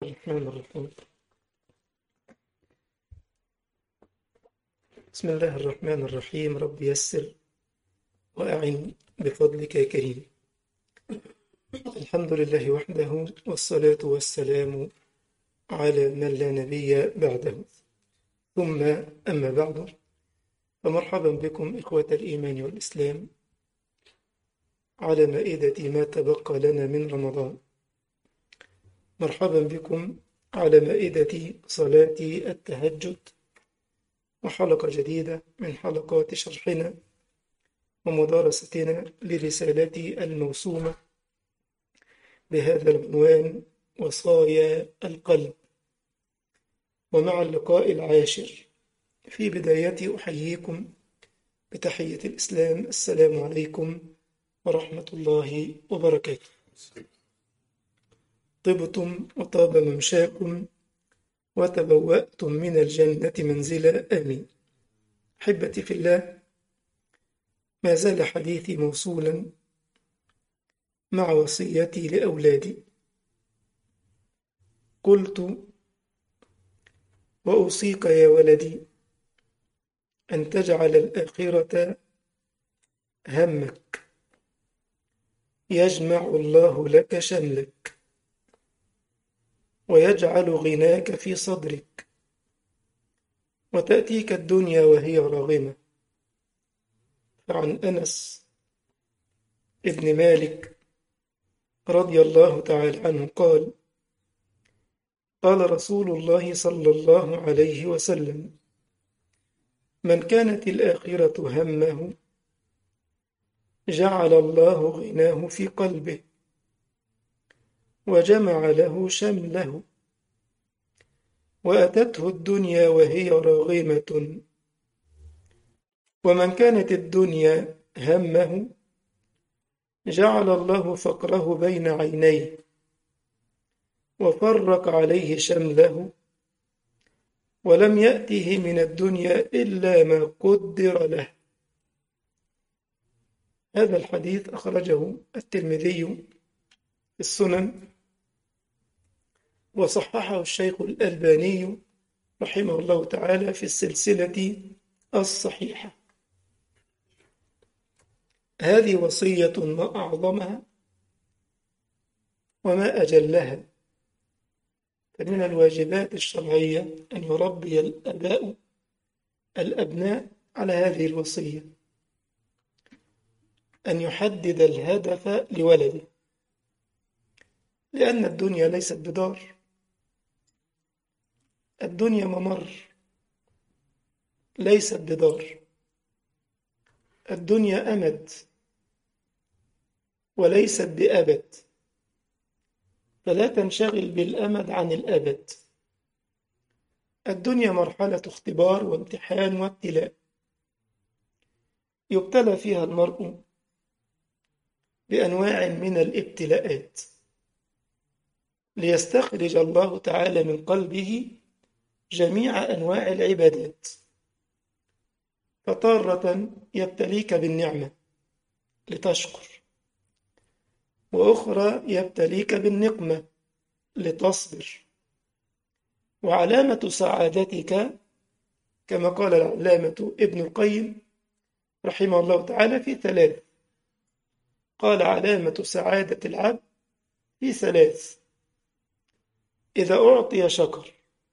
الرحمن الرحيم بسم الله الرحمن الرحيم رب يسر وأعن بفضلك يا كريم الحمد لله وحده والصلاة والسلام على من لا نبي بعده ثم أما بعد فمرحبا بكم إخوة الإيمان والإسلام على مائدة ما تبقى لنا من رمضان مرحبا بكم على مائدة صلاة التهجد وحلقة جديدة من حلقات شرحنا ومدارستنا لرسالتي الموسومة بهذا العنوان وصايا القلب ومع اللقاء العاشر في بدايتي أحييكم بتحية الإسلام السلام عليكم ورحمة الله وبركاته طبتم وطاب ممشاكم وتبوأتم من الجنة منزلا آمين أحبتي في الله ما زال حديثي موصولا مع وصيتي لأولادي قلت وأوصيك يا ولدي أن تجعل الآخرة همك يجمع الله لك شملك ويجعل غناك في صدرك وتأتيك الدنيا وهي راغمة فعن أنس ابن مالك رضي الله تعالى عنه قال قال رسول الله صلى الله عليه وسلم من كانت الآخرة همه جعل الله غناه في قلبه وجمع له شمله وأتته الدنيا وهي راغمة ومن كانت الدنيا همه جعل الله فقره بين عينيه وفرق عليه شمله ولم يأته من الدنيا إلا ما قدر له هذا الحديث أخرجه الترمذي في السنن وصححه الشيخ الألباني رحمه الله تعالى في السلسلة الصحيحة هذه وصية ما أعظمها وما أجلها فمن الواجبات الشرعية أن يربي الآباء الأبناء على هذه الوصية أن يحدد الهدف لولده لأن الدنيا ليست بدار الدنيا ممر ليست بدار الدنيا أمد وليست بأبد فلا تنشغل بالأمد عن الأبد الدنيا مرحلة اختبار وامتحان وابتلاء يبتلى فيها المرء بأنواع من الابتلاءات ليستخرج الله تعالى من قلبه جميع أنواع العبادات فتارة يبتليك بالنعمة لتشكر وأخرى يبتليك بالنقمة لتصبر وعلامة سعادتك كما قال العلامة ابن القيم رحمه الله تعالى في ثلاث قال علامة سعادة العبد في ثلاث إذا أعطي شكر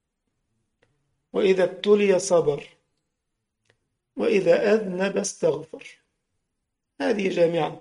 وإذا ابتلي صبر وإذا أذنب استغفر هذه جامعة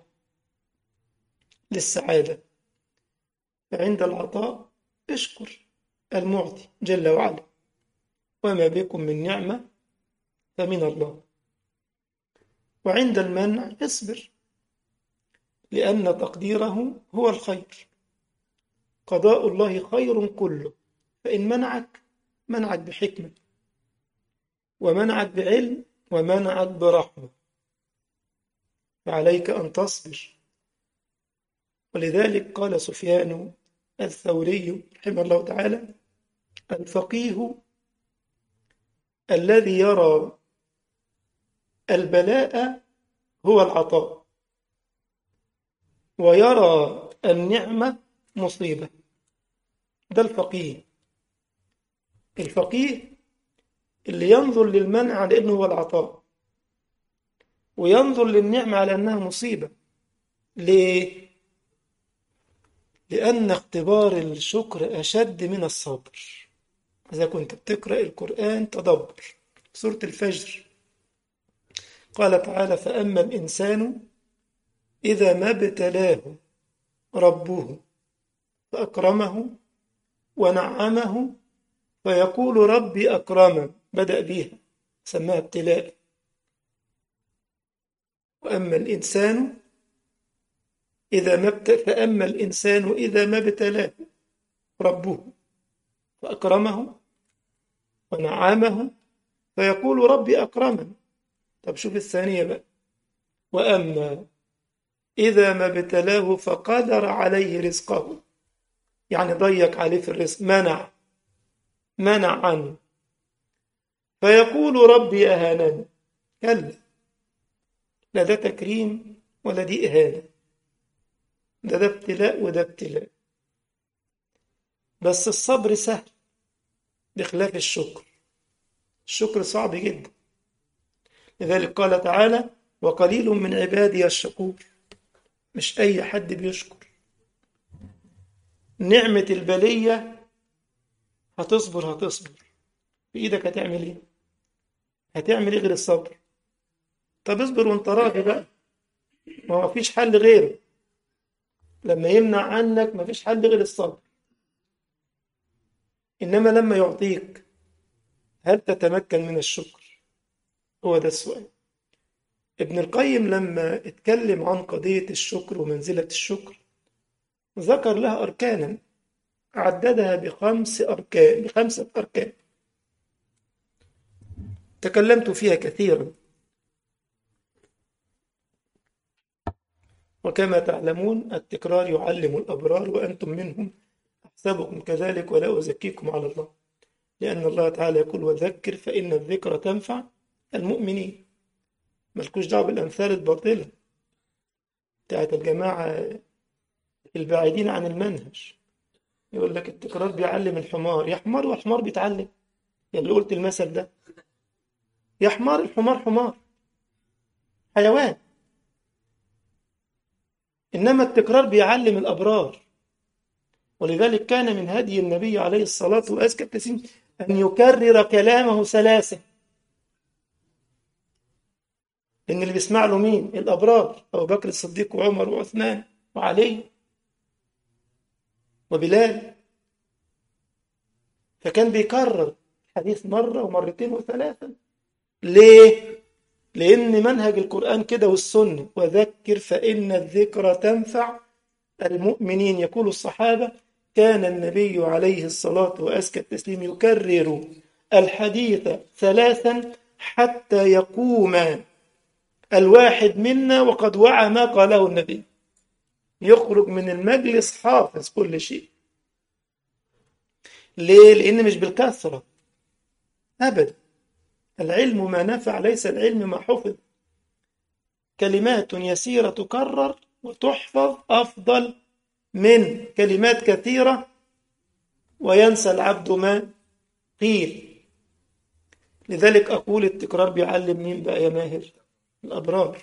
للسعادة فعند العطاء اشكر المعطي جل وعلا وما بكم من نعمة فمن الله وعند المنع اصبر لأن تقديره هو الخير قضاء الله خير كله فإن منعك منعك بحكمة ومنعك بعلم ومنعك برحمة فعليك أن تصبر ولذلك قال سفيان الثوري رحمه الله تعالى الفقيه الذي يرى البلاء هو العطاء ويرى النعمة مصيبة ده الفقيه الفقيه اللي ينظر للمنع على انه هو العطاء وينظر للنعمة على انها مصيبة ليه؟ لأن اختبار الشكر أشد من الصبر إذا كنت بتقرأ القرآن تدبر سورة الفجر قال تعالى فأما الإنسان إذا ما ابتلاه ربه فأكرمه ونعمه فيقول ربي أكرمن بدأ بيها سماها ابتلاء وأما الإنسان إذا ما ابت... فأما الإنسان إذا ما ابتلاه ربه فأكرمه ونعمه فيقول ربي أكرمن طب شوف الثانية بقى وأما إذا ما ابتلاه فقدر عليه رزقه يعني ضيق عليه في الرزق منع منع عنه فيقول ربي أهانني كلا لا ده تكريم ولا دي إهانة ده ده ابتلاء وده ابتلاء بس الصبر سهل بخلاف الشكر الشكر صعب جدا لذلك قال تعالى وقليل من عبادي الشكور مش أي حد بيشكر نعمة البلية هتصبر هتصبر في إيدك هتعمل إيه؟ هتعمل إيه غير الصبر؟ طب اصبر وانت راضي بقى ما هو مفيش حل غيره لما يمنع عنك مفيش حل غير الصبر إنما لما يعطيك هل تتمكن من الشكر؟ هو ده السؤال ابن القيم لما اتكلم عن قضية الشكر ومنزلة الشكر ذكر لها أركانا عددها بخمس أركان بخمسة أركان تكلمت فيها كثيرا وكما تعلمون التكرار يعلم الأبرار وأنتم منهم أحسبكم كذلك ولا أزكيكم على الله لأن الله تعالى يقول وذكر فإن الذكر تنفع المؤمنين ملكوش دعوة بالأمثال الباطلة بتاعت الجماعة البعيدين عن المنهج يقول لك التكرار بيعلم الحمار يا حمار والحمار بيتعلم يا اللي قلت المثل ده يا حمار الحمار حمار حيوان إنما التكرار بيعلم الأبرار ولذلك كان من هدي النبي عليه الصلاة وأزكى التسليم أن يكرر كلامه ثلاثة إن اللي بيسمع له مين؟ الأبرار أبو بكر الصديق وعمر وعثمان وعلي وبلال فكان بيكرر الحديث مرة ومرتين وثلاثة ليه؟ لأن منهج القرآن كده والسنة وذكر فإن الذكر تنفع المؤمنين يقول الصحابة كان النبي عليه الصلاة وأزكى التسليم يكرر الحديث ثلاثا حتى يقوم الواحد منا وقد وعى ما قاله النبي يخرج من المجلس حافظ كل شيء ليه؟ لأن مش بالكثرة أبدا العلم ما نفع ليس العلم ما حفظ كلمات يسيرة تكرر وتحفظ أفضل من كلمات كثيرة وينسى العبد ما قيل لذلك أقول التكرار بيعلم مين بقى يا ماهر الأبرار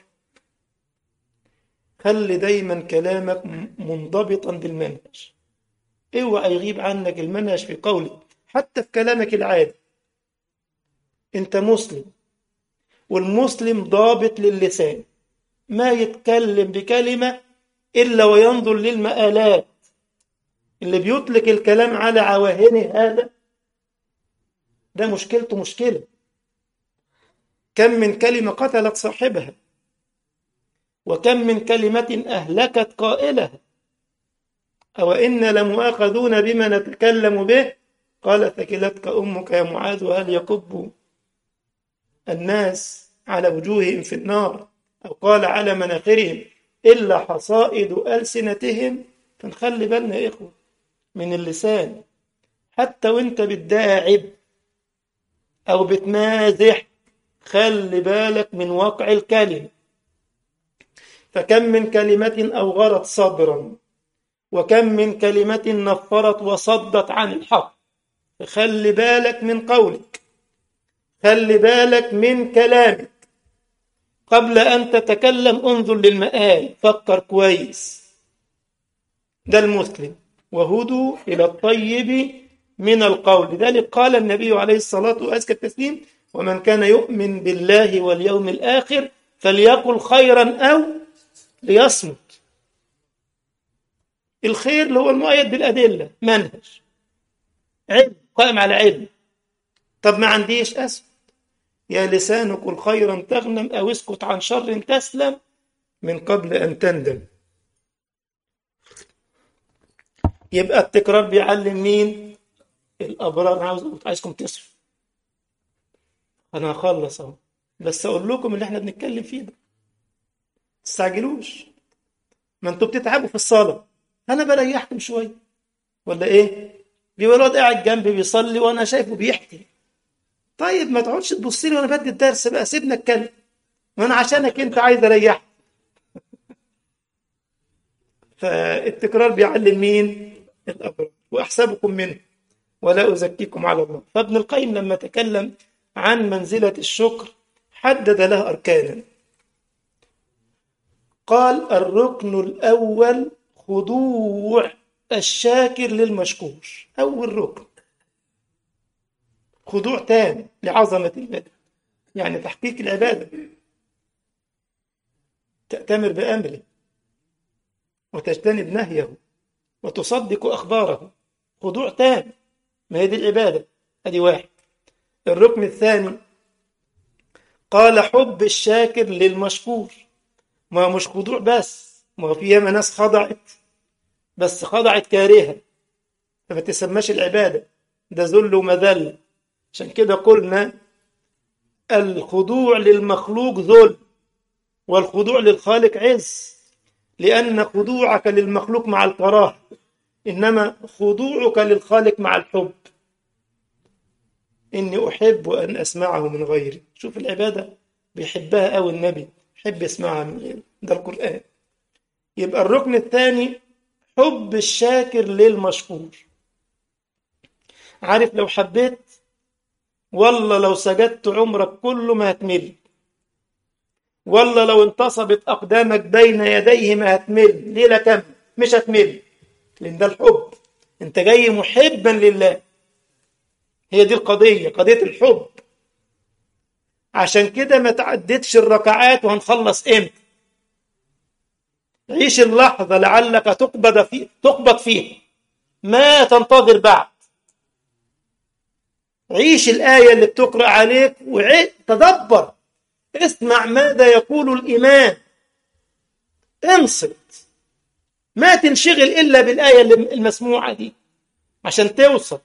خلي دايما كلامك منضبطا بالمنهج اوعى يغيب عنك المنهج في قولك حتى في كلامك العادي انت مسلم والمسلم ضابط للسان ما يتكلم بكلمة إلا وينظر للمآلات اللي بيطلق الكلام على عواهنه هذا ده مشكلته مشكلة كم من كلمة قتلت صاحبها وكم من كلمة أهلكت قائلها أو إنا لمؤاخذون بما نتكلم به قال ثكلتك أمك يا معاذ وهل يكب الناس على وجوههم في النار أو قال على مناخرهم إلا حصائد ألسنتهم فنخلي بالنا يا إخوة من اللسان حتى وانت بتداعب أو بتمازح خلي بالك من وقع الكلمة فكم من كلمة أوغرت صبرا وكم من كلمة نفرت وصدت عن الحق خلي بالك من قولك خلي بالك من كلامك قبل أن تتكلم انظر للمآل فكر كويس ده المسلم وهدوا إلى الطيب من القول لذلك قال النبي عليه الصلاة وأزكى التسليم ومن كان يؤمن بالله واليوم الآخر فليقل خيرا أو ليصمت الخير اللي هو المؤيد بالأدلة منهج علم قائم على علم طب ما عنديش أسف يا لسان قل خيرا تغنم أو اسكت عن شر تسلم من قبل أن تندم يبقى التكرار بيعلم مين الأبرار أنا عاوز عايزكم تصحوا أنا هخلص أهو بس أقول لكم اللي إحنا بنتكلم فيه ده تستعجلوش ما أنتوا بتتعبوا في الصلاة أنا بريحكم شوية ولا إيه؟ بيبقى الواد قاعد جنبي بيصلي وأنا شايفه بيحكي طيب ما تقعدش تبص لي وأنا بدي الدرس بقى سيبنا اتكلم وأنا عشانك أنت عايز أريحك فالتكرار بيعلم مين؟ الأبرار وأحسبكم منه ولا أزكيكم على الله فابن القيم لما تكلم عن منزلة الشكر حدد له أركانا قال الركن الأول خضوع الشاكر للمشكور أول ركن خضوع تام لعظمة البدن يعني تحقيق العبادة تأتمر بأمره وتجتنب نهيه وتصدق أخباره خضوع تام ما هي دي العبادة ادي واحد الركن الثاني قال حب الشاكر للمشكور ما هو مش خضوع بس ما هو في ياما ناس خضعت بس خضعت كارهة فما تسماش العبادة ده ذل ومذل عشان كده قلنا الخضوع للمخلوق ذل والخضوع للخالق عز لأن خضوعك للمخلوق مع الكراهة إنما خضوعك للخالق مع الحب إني أحب أن أسمعه من غيري شوف العبادة بيحبها أو النبي يحب يسمعها من غيره ده القرآن يبقى الركن الثاني حب الشاكر للمشكور عارف لو حبيت والله لو سجدت عمرك كله ما هتمل والله لو انتصبت أقدامك بين يديه ما هتمل ليلة كم مش هتمل لأن ده الحب أنت جاي محبا لله هي دي القضية قضية الحب عشان كده ما تعدتش الركعات وهنخلص امتى عيش اللحظة لعلك تقبض في تقبض فيها ما تنتظر بعد عيش الآية اللي بتقرأ عليك وتدبر اسمع ماذا يقول الإمام انصت ما تنشغل إلا بالآية المسموعة دي عشان توصل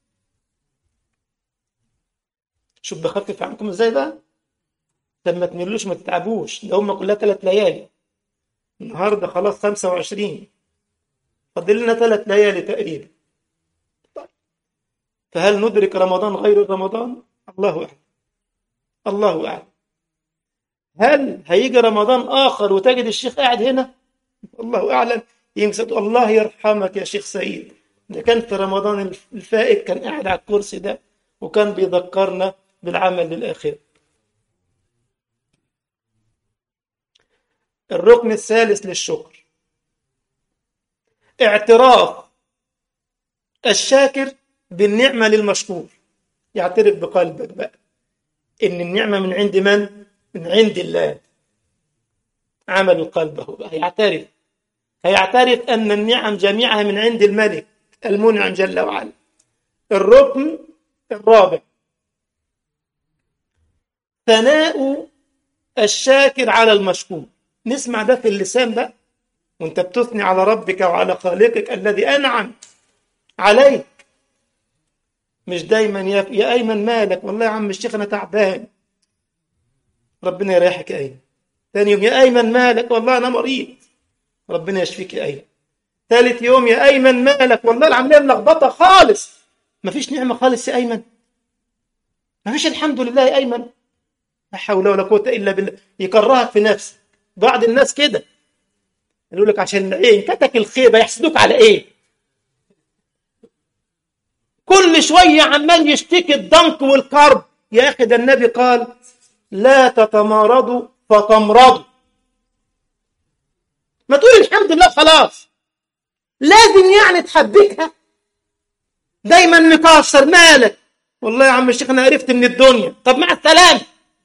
شوف بخفف عنكم ازاي بقى طب ما تملوش ما تتعبوش ده هم كلها ثلاث ليالي النهارده خلاص 25 فاضل لنا ثلاث ليالي تقريبا طيب فهل ندرك رمضان غير رمضان الله اعلم الله اعلم هل هيجي رمضان اخر وتجد الشيخ قاعد هنا الله اعلم يمسك الله يرحمك يا شيخ سيد ده كان في رمضان الفائت كان قاعد على الكرسي ده وكان بيذكرنا بالعمل للآخرة الركن الثالث للشكر اعتراف الشاكر بالنعمة للمشكور يعترف بقلبك بقى إن النعمة من عند من؟ من عند الله عمل القلب هو بقى يعترف هيعترف أن النعم جميعها من عند الملك المنعم جل وعلا الركن الرابع ثناء الشاكر على المشكور نسمع ده في اللسان بقى وانت بتثني على ربك وعلى خالقك الذي أنعم عليك مش دايما يا, يا أيمن مالك والله يا عم الشيخ أنا تعبان ربنا يريحك يا أيمن ثاني يوم يا أيمن مالك والله أنا مريض ربنا يشفيك يا أيمن ثالث يوم يا أيمن مالك والله العملية ملخبطة خالص مفيش نعمة خالص يا أيمن مفيش الحمد لله يا أيمن لا حول ولا قوة إلا بالله يكرهك في نفسك بعض الناس كده يقول لك عشان ايه كتك الخيبه يحسدوك على ايه كل شويه عمال يشتكي الضنك والكرب يا اخي ده النبي قال لا تتمارضوا فتمرضوا ما تقول الحمد لله خلاص لازم يعني تحبكها دايما مكسر مالك والله يا عم الشيخ انا عرفت من الدنيا طب مع السلامه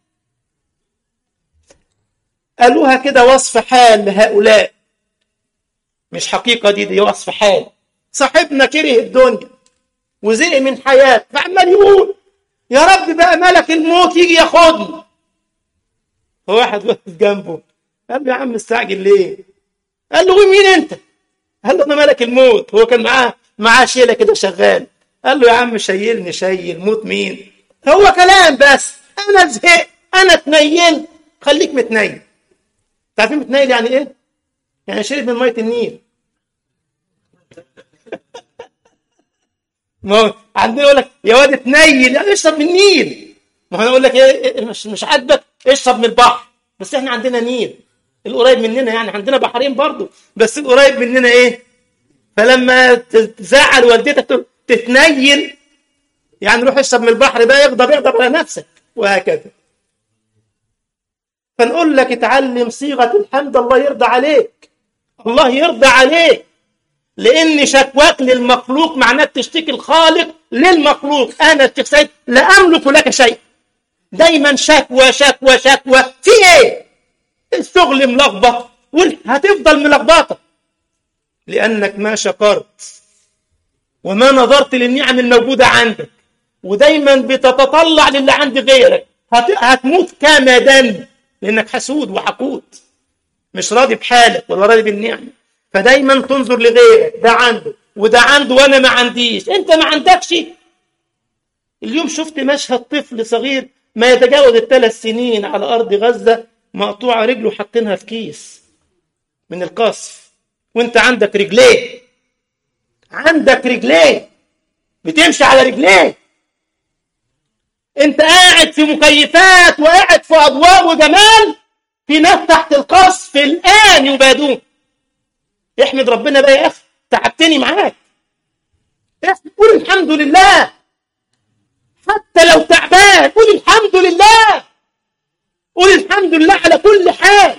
قالوها كده وصف حال لهؤلاء مش حقيقة دي دي وصف حال صاحبنا كره الدنيا وزهق من حياته فعمال يقول يا رب بقى ملك الموت يجي ياخدني واحد واقف جنبه قال له يا عم مستعجل ليه؟ قال له مين انت؟ قال له انا ملك الموت هو كان معاه معاه شيله كده شغال قال له يا عم شيلني شيل موت مين؟ هو كلام بس انا زهقت انا اتنيلت خليك متنيل عارفين متنيل يعني ايه؟ يعني شرب من ميه النيل ما هو عندنا يقول لك يا واد اتنيل يعني اشرب من النيل ما هو انا اقول لك ايه مش مش عاجبك اشرب من البحر بس احنا عندنا نيل القريب مننا يعني عندنا بحرين برضو بس القريب مننا ايه فلما تزعل والدتك تقول تتنيل يعني روح اشرب من البحر بقى يغضب يغضب على نفسك وهكذا فنقول لك اتعلم صيغة الحمد الله يرضى عليك الله يرضى عليك لأن شكواك للمخلوق معناه تشتكي الخالق للمخلوق أنا الشيخ سيد لا أملك لك شيء دايما شكوى شكوى شكوى في إيه؟ الشغل ملخبط هتفضل ملخبطة لأنك ما شكرت وما نظرت للنعم الموجودة عندك ودايما بتتطلع للي عند غيرك هت... هتموت كمدا لأنك حسود وحقود مش راضي بحالك ولا راضي بالنعمة فدايما تنظر لغيرك ده عنده وده عنده وانا ما عنديش انت ما عندكش اليوم شفت مشهد طفل صغير ما يتجاوز الثلاث سنين على ارض غزه مقطوعه رجله حاطينها في كيس من القصف وانت عندك رجليه عندك رجليه بتمشي على رجليه انت قاعد في مكيفات وقاعد في اضواء وجمال في ناس تحت القصف الان يبادون احمد ربنا بقى يا اخي تعبتني معاك قول الحمد لله حتى لو تعبان قول الحمد لله قول الحمد لله على كل حال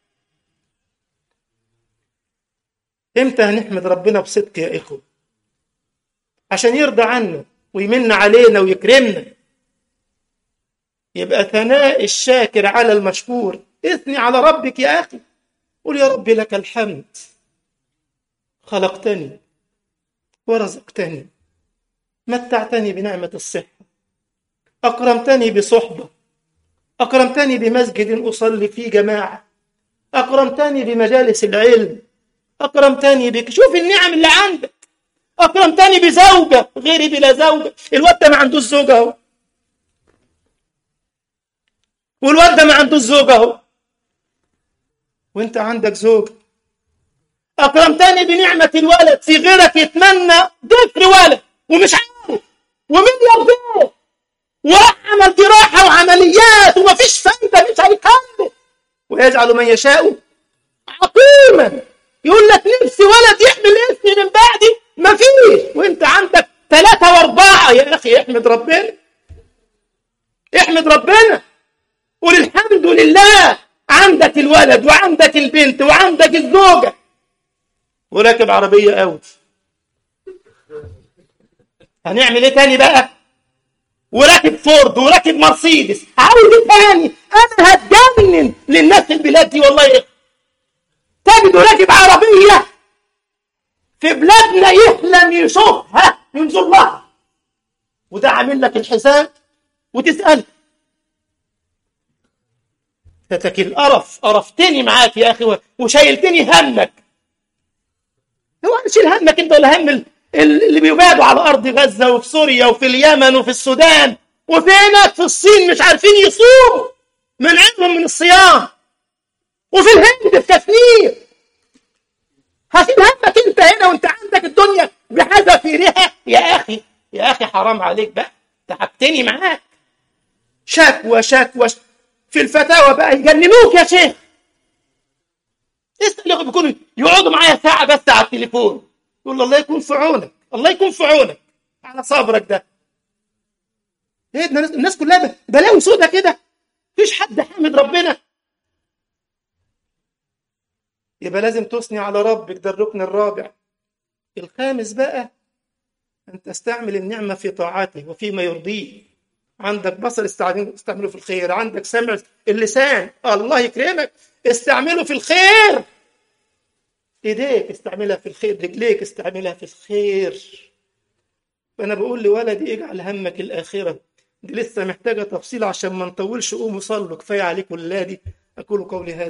امتى هنحمد ربنا بصدق يا اخوه عشان يرضى عنا ويمن علينا ويكرمنا يبقى ثناء الشاكر على المشكور اثني على ربك يا اخي قول يا رب لك الحمد خلقتني ورزقتني متعتني بنعمة الصحة أكرمتني بصحبة أكرمتني بمسجد أصلي فيه جماعة أكرمتني بمجالس العلم أكرمتني بك شوف النعم اللي عندك أكرمتني بزوجة غيري بلا زوجة الواد ده ما عندوش زوجة أهو والواد ده ما عندوش زوجة أهو وأنت عندك زوجة أكرمتني بنعمة الولد في غيرك يتمنى ضفر ولد ومش عارف ومين يرضيه وعمل جراحة وعمليات ومفيش فايدة مش هيكمل ويجعل من يشاء عقيما يقول لك نفسي ولد يحمل اسمي من بعدي مفيش وانت عندك ثلاثة واربعة يا اخي احمد ربنا احمد ربنا قول الحمد لله عندك الولد وعندك البنت وعندك الزوجة وراكب عربية اوت هنعمل ايه تاني بقى وراكب فورد وراكب مرسيدس عاوز ايه تاني انا هتجنن للناس في البلاد دي والله إيه. تجد راكب عربية في بلادنا يحلم يشوفها ينظر لها وده عامل لك الحساب وتسأل فتك القرف قرفتني معاك يا اخي وشايلتني همك هو شيل همك انت ولا هم اللي بيبادوا على ارض غزه وفي سوريا وفي اليمن وفي السودان وفي هناك في الصين مش عارفين يصوموا من عندهم من الصيام وفي الهند في كشمير هشيل همك انت هنا وانت عندك الدنيا بحذافيرها يا اخي يا اخي حرام عليك بقى تعبتني معاك شكوى شكوى في الفتاوى بقى يجننوك يا شيخ اسال اخوه بيكونوا يقعدوا معايا ساعه بس على التليفون يقول له الله يكون في عونك الله يكون في عونك على صبرك ده ايه ده الناس- الناس كلها ب- بلاوي سودا كده مفيش حد حامد ربنا يبقى لازم تثني على ربك ده الركن الرابع الخامس بقى أن تستعمل النعمة في طاعته وفيما يرضيه عندك بصر استعمله استعمله في الخير عندك سمع اللسان الله يكرمك استعمله في الخير ايديك استعملها في الخير رجليك استعملها في الخير فانا بقول لولدي اجعل همك الاخره دي لسه محتاجه تفصيل عشان ما نطولش قوموا صلوا كفايه عليكم ولادي اقول قولي هذا